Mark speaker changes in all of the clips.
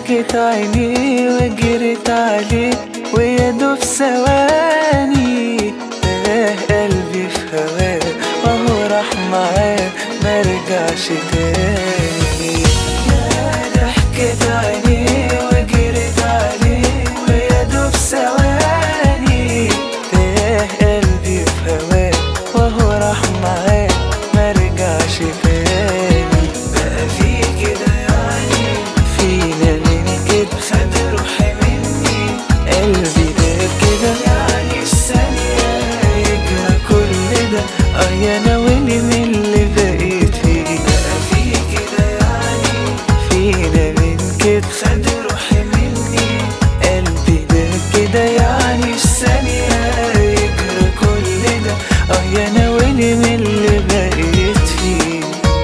Speaker 1: ضحكت عيني وجريت عليه ويا دوب ثواني تاه قلبي في هواه وهو راح معاه مرجعش تاني يا ضحكت عيني وجريت عليه ويا دوب ثواني تاه قلبي في هواه وهو راح معاه مرجعش تاني بقى في كده يعني فينا من كده خد روحي مني قلبي ده كده يعني في ثانية يجرى كل ده اه يا ناويني من اللي بقيت فيه بقى في كده يعني فينا من كده خد روحي مني قلبي ده كده يعني في ثانية يجرى كل ده اه يا ناويني من اللي بقيت فيه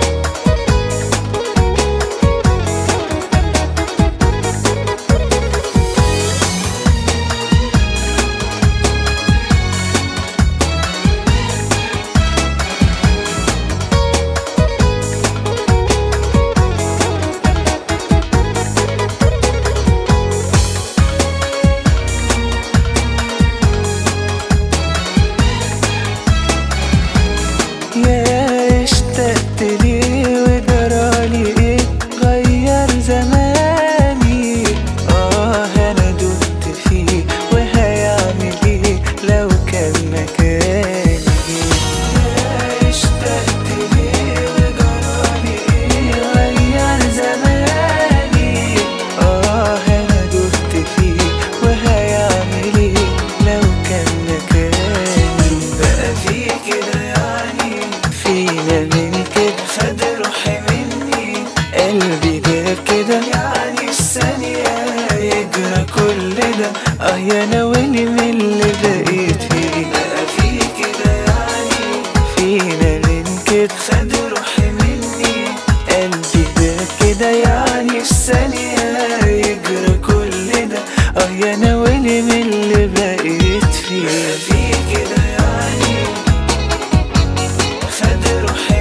Speaker 1: يا اشتقت ليه وجرالي ايه غير زماني اه انا دقت فيه وهيعمل ايه لو كان مكاني يا اشتقت ليه وجرالي ايه غير زماني اه انا دقت فيه وهيعمل ايه لو كان مكاني بقى في كده يعني فينا من كده خد روحي مني قلبي داب كده يعني في ثانية يجرى كل ده اه يا ناويني من اللي بقيت فيه بقى في كده يعني فينا من كده خد روحي مني قلبي داب كده يعني في ثانية يجرى كل ده اه يا ناويني من اللي بقيت فيه في كده يعني خد روحي